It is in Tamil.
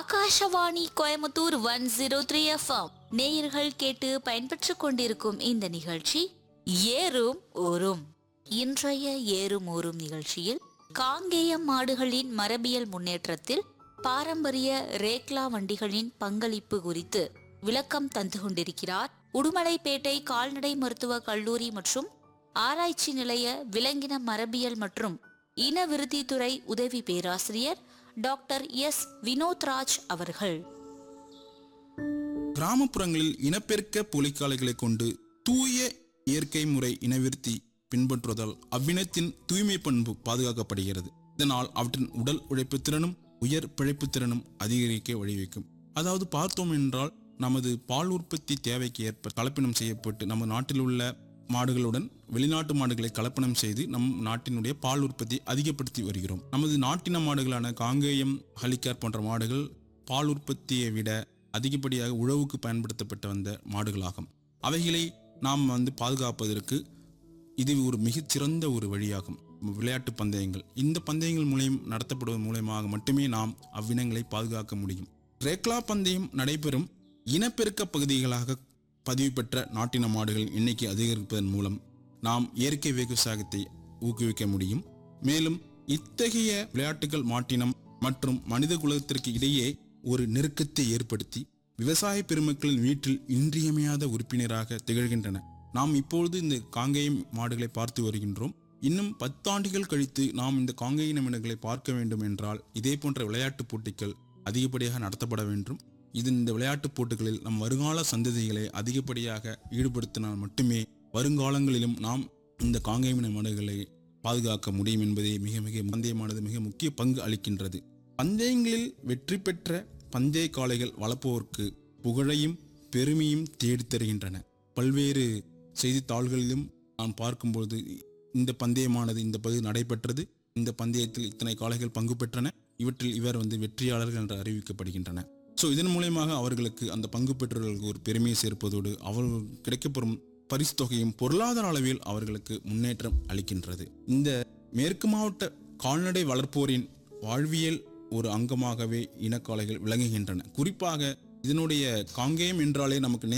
Akashvani Coimbatore one zero three FM நேயர்கள் கேட்டு பயன்பெற்றுக் கொண்டிருக்கும் இந்த நிகழ்ச்சி ஏறும் ஊரும் இன்றைய ஏறும் ஊரும் நிகழ்ச்சியில் காங்கேயம் மாடுகளின் மரபியல் முன்னேற்றத்தில் பாரம்பரிய ரேக்லா வண்டிகளின் பங்களிப்பு குறித்து விளக்கம் தந்து கொண்டிருக்கிறார் உடுமலைப்பேட்டை கால்நடை மருத்துவ கல்லூரி மற்றும் ஆராய்ச்சி நிலைய விலங்கின மரபியல் மற்றும் இன விருத்தித்துறை உதவி பேராசிரியர் டாக்டர் எஸ் வினோத்ராஜ் அவர்கள் கிராமப்புறங்களில் இனப்பெருக்க புலிக்காலைகளை கொண்டு தூய இயற்கை முறை இனவிருத்தி பின்பற்றுவதால் அவ்வினத்தின் தூய்மை பண்பு பாதுகாக்கப்படுகிறது இதனால் அவற்றின் உடல் உழைப்பு திறனும் உயர் பிழைப்பு திறனும் அதிகரிக்க வழிவகுக்கும் அதாவது பார்த்தோம் என்றால் நமது பால் உற்பத்தி தேவைக்கு ஏற்ப கலப்பினம் செய்யப்பட்டு நம்ம நாட்டில் உள்ள மாடுகளுடன் வெளிநாட்டு மாடுகளை கலப்பனம் செய்து நம் நாட்டினுடைய பால் உற்பத்தி அதிகப்படுத்தி வருகிறோம் நமது நாட்டின மாடுகளான காங்கேயம் ஹலிக்கார் போன்ற மாடுகள் பால் உற்பத்தியை விட அதிகப்படியாக உழவுக்கு பயன்படுத்தப்பட்டு வந்த மாடுகளாகும் அவைகளை நாம் வந்து பாதுகாப்பதற்கு இது ஒரு மிகச்சிறந்த ஒரு வழியாகும் விளையாட்டு பந்தயங்கள் இந்த பந்தயங்கள் மூலியம் நடத்தப்படுவதன் மூலயமாக மட்டுமே நாம் அவ்வினங்களை பாதுகாக்க முடியும் ரேக்லா பந்தயம் நடைபெறும் இனப்பெருக்க பகுதிகளாக பதிவு பெற்ற நாட்டின மாடுகளின் எண்ணிக்கை அதிகரிப்பதன் மூலம் நாம் இயற்கை விவசாயத்தை ஊக்குவிக்க முடியும் மேலும் இத்தகைய விளையாட்டுகள் மாட்டினம் மற்றும் மனித குலத்திற்கு இடையே ஒரு நெருக்கத்தை ஏற்படுத்தி விவசாய பெருமக்களின் வீட்டில் இன்றியமையாத உறுப்பினராக திகழ்கின்றன நாம் இப்பொழுது இந்த காங்கேயம் மாடுகளை பார்த்து வருகின்றோம் இன்னும் பத்தாண்டுகள் கழித்து நாம் இந்த காங்கேய இனங்களை பார்க்க வேண்டும் என்றால் இதே போன்ற விளையாட்டுப் போட்டிகள் அதிகப்படியாக நடத்தப்பட வேண்டும் இது இந்த விளையாட்டுப் போட்டிகளில் நம் வருங்கால சந்ததிகளை அதிகப்படியாக ஈடுபடுத்தினால் மட்டுமே வருங்காலங்களிலும் நாம் இந்த காங்கேய மாடுகளை பாதுகாக்க முடியும் என்பதே மிக மிக பந்தயமானது மிக முக்கிய பங்கு அளிக்கின்றது பந்தயங்களில் வெற்றி பெற்ற பந்தய காளைகள் வளர்ப்போருக்கு புகழையும் பெருமையும் தேடித் தருகின்றன பல்வேறு செய்தித்தாள்களிலும் நாம் பார்க்கும்போது இந்த பந்தயமானது இந்த பகுதி நடைபெற்றது இந்த பந்தயத்தில் இத்தனை காளைகள் பங்கு பெற்றன இவற்றில் இவர் வந்து வெற்றியாளர்கள் என்று அறிவிக்கப்படுகின்றன ஸோ இதன் மூலயமாக அவர்களுக்கு அந்த பங்கு பெற்றவர்களுக்கு ஒரு பெருமையை சேர்ப்பதோடு அவர்கள் கிடைக்கப்பெறும் பரிசு தொகையும் பொருளாதார அளவில் அவர்களுக்கு முன்னேற்றம் அளிக்கின்றது இந்த மேற்கு மாவட்ட கால்நடை வளர்ப்போரின் வாழ்வியல் ஒரு அங்கமாகவே இனக்காளைகள் விளங்குகின்றன குறிப்பாக இதனுடைய காங்கேயம் என்றாலே நமக்கு